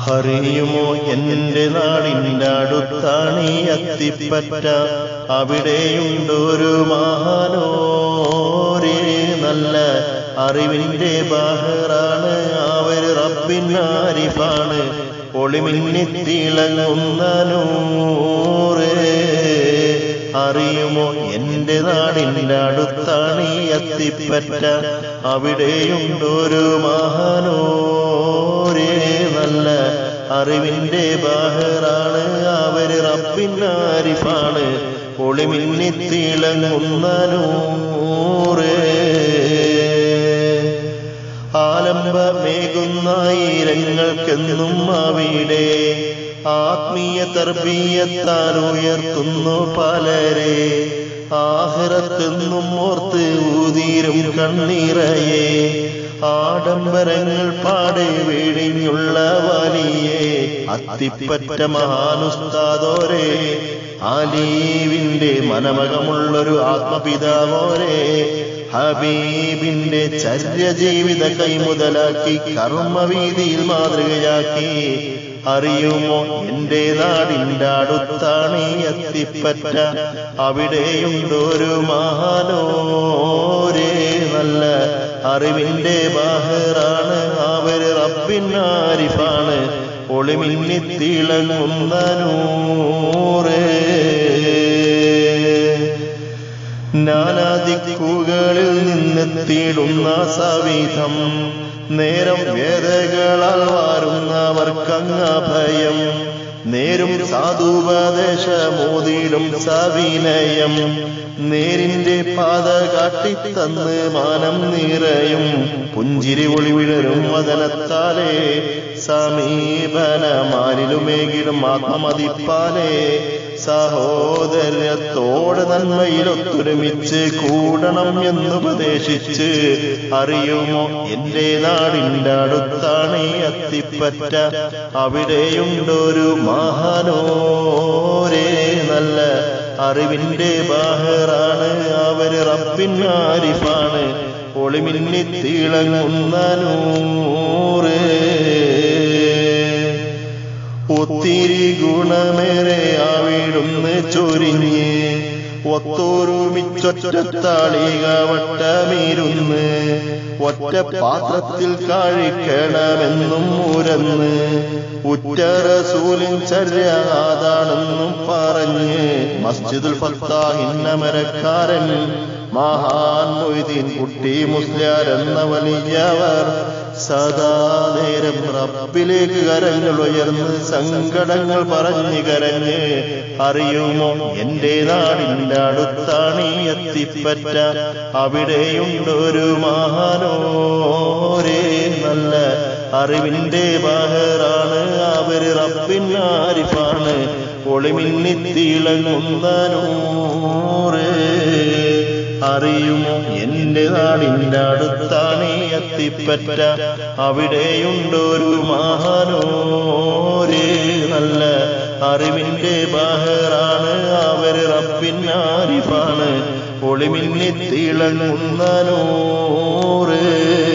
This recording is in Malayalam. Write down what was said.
അറിയുമോ എന്റെ നാടിന്റെ അടുത്താണ് അത്തിപ്പറ്റ അവിടെയുണ്ടൊരു മഹാനോരേ നല്ല അറിവിന്റെ ബാഹറാണ് അവര് റബ്ബിനാരിഫാണ് ഒളിമിന്നിത്തിളങ്ങുന്ന നൂറേ അറിയുമോ എന്റെ നാടിന്റെ അടുത്താണ് ഈ അത്തിപ്പറ്റ അവിടെയുണ്ടൊരു മഹാനോരേ നല്ല അറിവിന്റെ ബാഹറാണ് അവര് റബ്ബിനാരിഫാണ് ഒളിമിന്നിത്തിളങ്ങുന്ന നൂറേ ആലംബമേകുന്നായിരങ്ങൾക്കെന്നും അവിടെ ആത്മീയ തർബീയത്താൽ ഉയർത്തുന്നു പലരെ ആഹ്റത്തെന്നും ഓർത്ത് ഊതീരും കണ്ണീറയെ ആഡംബരങ്ങൾ പാടെ വീടിഞ്ഞുള്ള വലിയെ അത്തിപ്പറ്റ മഹാനുസ്താദോരെ ആലീവിന്റെ മനമകമുള്ളൊരു ആത്മപിതാവോരെ ഹബീബിന്റെ ചര്യ ജീവിത കൈമുതലാക്കി കർമ്മവീതിയിൽ മാതൃകയാക്കി അറിയുമോ എന്റെ നാടിന്റെ അടുത്താണ് ഈ അത്തിപ്പറ്റ അവിടെയുണ്ടൊരു മഹാനോരേ നല്ല അറിവിന്റെ ബാഹറാണ് അവര് റബ്ബിനാരിഫാണ് ഒളിമിന്നിത്തിളങ്ങുന്ന നൂറേ നാനാദിക്കുകളിൽ നിന്നെത്തിയിടുന്ന സവിധം നേരം വേദകളാൽ വാരുന്നവർക്കങ്ങ ഭയം നേരും സാധുപദേശമോതിടും സവിനയം നേരിന്റെ പാത കാട്ടിത്തന്ന് മാനം നിറയും പുഞ്ചിരി ഒളിവിടരും വദനത്താലേ സമീപനമാരിലുമേകിടും ആത്മമതിപ്പാലേ സഹോദര്യത്തോട് നന്മയിലൊത്തൊരുമിച്ച് കൂടണം എന്നുപദേശിച്ച് അറിയുമോ എന്റെ നാടിന്റെ അടുത്താണ് ഈ അത്തിപ്പറ്റ അവിടെയുണ്ടൊരു മഹാനോരേ നല്ല അറിവിന്റെ ബാഹറാണ് അവര് റബ്ബിനാരിഫാണ് ഒളിമിന്നിത്തിളങ്ങുന്ന നൂറേ ഒത്തിരി ഗുണമേറെ ആവിടുന്ന് ചൊരിഞ്ഞ് ഒത്തൊരുമിച്ചൊറ്റത്താളിക വട്ടമിരുന്ന് ഒറ്റ പാത്രത്തിൽ കാഴിക്കണമെന്നും മുരന്ന് ഉറ്ററസൂലിൻ ചര്യ അതാണെന്നും പറഞ്ഞ് മസ്ജിദുൽ ഫത്താഹിന്നമരക്കാരൻ മഹാൻ മൊയ്തീൻ കുട്ടി മുസ്ലിയാർ എന്ന വലിയവർ സദാ നേരം റബ്ബിലേക്ക് കരങ്ങൾ ഉയർന്ന് സങ്കടങ്ങൾ പറഞ്ഞു കരഞ്ഞ് അറിയുമോ എന്റെ നാടിന്റെ അടുത്താണ് ഈ എത്തിപ്പറ്റ അവിടെയുണ്ടൊരു മഹാനോരേ നല്ല അറിവിന്റെ ബാഹറാണ് അവര് റബ്ബിനാരിഫാണ് ഒളിമിന്നിത്തിളങ്ങുന്ന നൂറേ അറിയുമോ എന്റെ നാടിന്റെ അടുത്താണ് ഈ അത്തിപ്പറ്റ അവിടെയുണ്ടൊരു മഹാനോരേ നല്ല അറിവിന്റെ ബാഹറാണ് അവര് റബ്ബിനാരിഫാണ് ഒളിമിന്നിത്തിളങ്ങുന്ന നൂറേ